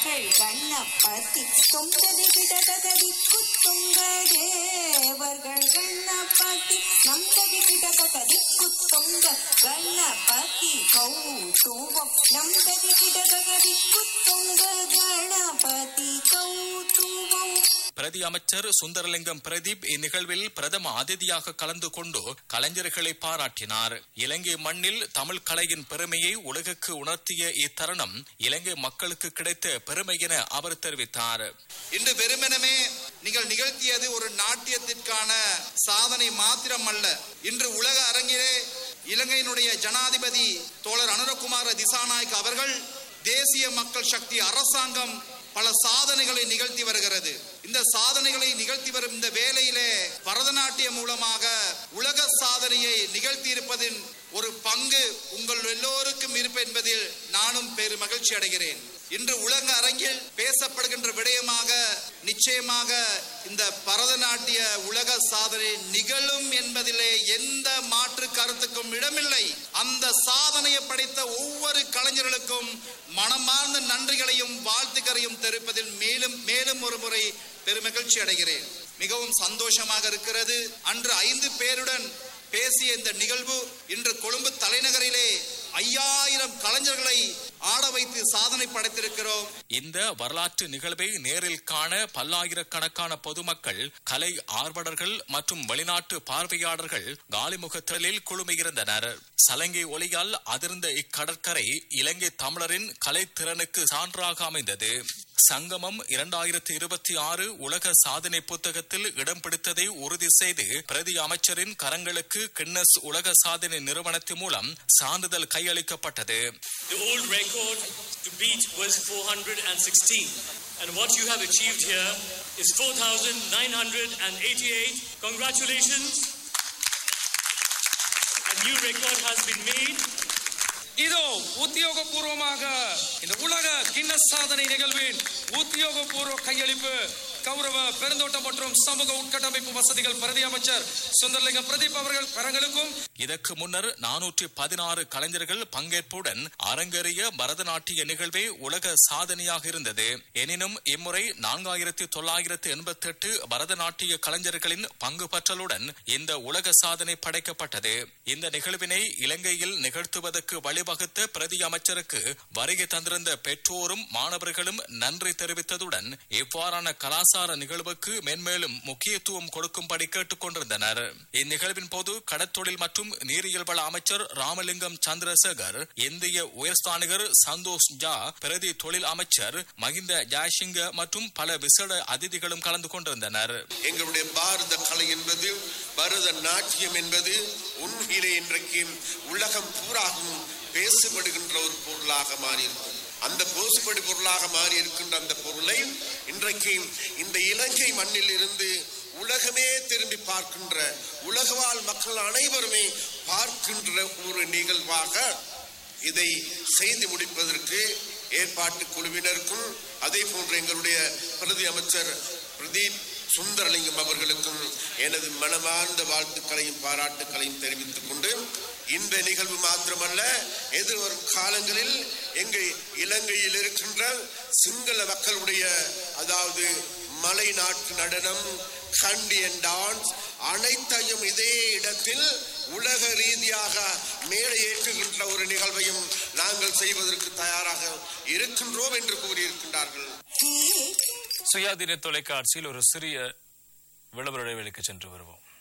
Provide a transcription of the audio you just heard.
தேவர்கள் கண்ணப்பதி தொந்ததி பிடதகதி குத்துங்க தேவர்கள் கண்ணப்பதி நந்ததி பிடதகதி குத்துங்க கணபதி கௌதுவம் நந்ததி பிடதகதி குத்துங்க கணபதி கௌதுவம் பிரதி அமைச்சர் சுந்தரலிங்கம் பிரதீப் இந்நிகழ்வில் பிரதம அதிதியாக கலந்து கொண்டு கலைஞர்களை பாராட்டினார் இலங்கை மண்ணில் தமிழ் கலையின் பெருமையை உலகுக்கு உணர்த்திய இத்தருணம் இலங்கை மக்களுக்கு கிடைத்த பெருமை என அவர் தெரிவித்தார் இன்று வெறுமனமே நீங்கள் நிகழ்த்தியது ஒரு நாட்டியத்திற்கான சாதனை மாத்திரம் அல்ல இன்று உலக அரங்கிலே இலங்கையினுடைய ஜனாதிபதி தோழர் அனுரகுமார திசாநாயக் அவர்கள் தேசிய மக்கள் சக்தி அரசாங்கம் பல சாதனைகளை நிகழ்த்தி வருகிறது இந்த சாதனைகளை நிகழ்த்தி வரும் இந்த வேளையிலே பரதநாட்டியம் மூலமாக உலக சாதனையை நிகழ்த்தி இருப்பதின் ஒரு பங்கு உங்கள் எல்லோருக்கும் இருப்பு என்பதில் நானும் பெரு மகிழ்ச்சி அடைகிறேன் இன்று உலக அரங்கில் பேசப்படுகின்ற விடயமாக நிச்சயமாக இந்த பரதநாட்டிய உலக சாதனை நிகழும் என்பதிலே எந்த மாற்று கருத்துக்கும் இடமில்லை அந்த சாதனையை படைத்த ஒவ்வொரு கலைஞர்களுக்கும் மனமார்ந்த நன்றிகளையும் வாழ்த்துக்களையும் தெரிவிப்பதில் மேலும் மேலும் ஒரு முறை பெருமகிழ்ச்சி அடைகிறேன் மிகவும் சந்தோஷமாக இருக்கிறது அன்று ஐந்து பேருடன் பேசிய இந்த நிகழ்வு இன்று கொழும்பு தலைநகரிலே ஐயாயிரம் கலைஞர்களை ஆட வைத்து சாதனை படைத்திருக்கிறோம் இந்த வரலாற்று நிகழ்வை நேரில் காண பல்லாயிரக்கணக்கான பொதுமக்கள் கலை ஆர்வலர்கள் மற்றும் வெளிநாட்டு பார்வையாளர்கள் காலிமுகத்திரலில் குழுமியிருந்தனர் சலங்கை ஒளியால் அதிர்ந்த இக்கடற்கரை இலங்கை தமிழரின் கலைத்திறனுக்கு சான்றாக அமைந்தது சங்கமம் இரண்டாயிரத்தி இருபத்தி ஆறு உலக சாதனை புத்தகத்தில் இடம் பிடித்ததை உறுதி செய்து பிரதி அமைச்சரின் கரங்களுக்கு கின்னஸ் உலக சாதனை நிறுவனத்தின் மூலம் சான்றிதழ் கையளிக்கப்பட்டது The old record to beat was 416. And what you have achieved here is 4,988. Congratulations. A new record has been made. இதோ உத்தியோகபூர்வமாக இந்த உலக கின்னஸ் சாதனை நிகழ்வின் உத்தியோகபூர்வ கையளிப்பு கௌரவ பெருந்தோட்டம் மற்றும் சமூக உட்கட்டமைப்பு வசதிகள் பிரதி அமைச்சர் சுந்தரலிங்கம் பிரதீப் அவர்கள் கரங்களுக்கும் இதற்கு முன்னர் நானூற்றி பதினாறு கலைஞர்கள் பங்கேற்புடன் அரங்கேறிய பரதநாட்டிய நிகழ்வே உலக சாதனையாக இருந்தது எனினும் இம்முறை நான்காயிரத்தி தொள்ளாயிரத்தி எண்பத்தி எட்டு பரதநாட்டிய கலைஞர்களின் பங்கு பற்றலுடன் இந்த உலக சாதனை படைக்கப்பட்டது இந்த நிகழ்வினை இலங்கையில் நிகழ்த்துவதற்கு வழிவகுத்த பிரதி அமைச்சருக்கு வருகை தந்திருந்த பெற்றோரும் மாணவர்களும் நன்றி தெரிவித்ததுடன் இவ்வாறான கலாசார நிகழ்வுக்கு மென்மேலும் முக்கியத்துவம் கொடுக்கும்படி கேட்டுக் கொண்டிருந்தனர் இந்நிகழ்வின் போது கடற்தொழில் மற்றும் நீரியல் வள அமைச்சர் ராமலிங்கம் சந்திரசேகர் இந்திய உயர்ஸ்தானிகர் சந்தோஷ் ஜா பிரதி தொழில் அமைச்சர் மகிந்த ஜாய்சிங்க மற்றும் பல விசேட அதிதிகளும் கலந்து கொண்டிருந்தனர் எங்களுடைய பாரத கலை என்பது பரத நாட்டியம் என்பது உண்மையிலே இன்றைக்கு உலகம் பூராகவும் பேசப்படுகின்ற ஒரு பொருளாக மாறியிருக்கும் அந்த பேசுபடு பொருளாக மாறி இருக்கின்ற அந்த பொருளை இன்றைக்கு இந்த இலங்கை மண்ணில் இருந்து உலகமே திரும்பி பார்க்கின்ற உலகவாழ் மக்கள் அனைவருமே பார்க்கின்ற ஒரு நிகழ்வாக இதை செய்து முடிப்பதற்கு ஏற்பாட்டு குழுவினருக்கும் அதே போன்று எங்களுடைய பிரதி அமைச்சர் பிரதீப் சுந்தரலிங்கம் அவர்களுக்கும் எனது மனமார்ந்த வாழ்த்துக்களையும் பாராட்டுக்களையும் தெரிவித்துக் கொண்டு இந்த நிகழ்வு மாத்திரமல்ல எதிர்வரும் காலங்களில் எங்கள் இலங்கையில் இருக்கின்ற சிங்கள மக்களுடைய அதாவது மலை நாட்டு நடனம் கண்டியன் டான்ஸ் அனைத்தையும் இதே இடத்தில் உலக ரீதியாக மேடை ஏற்றுகின்ற ஒரு நிகழ்வையும் நாங்கள் செய்வதற்கு தயாராக இருக்கின்றோம் என்று கூறியிருக்கின்றார்கள் சுயாதீன தொலைக்காட்சியில் ஒரு சிறிய விளம்பர இடைவெளிக்கு சென்று வருவோம்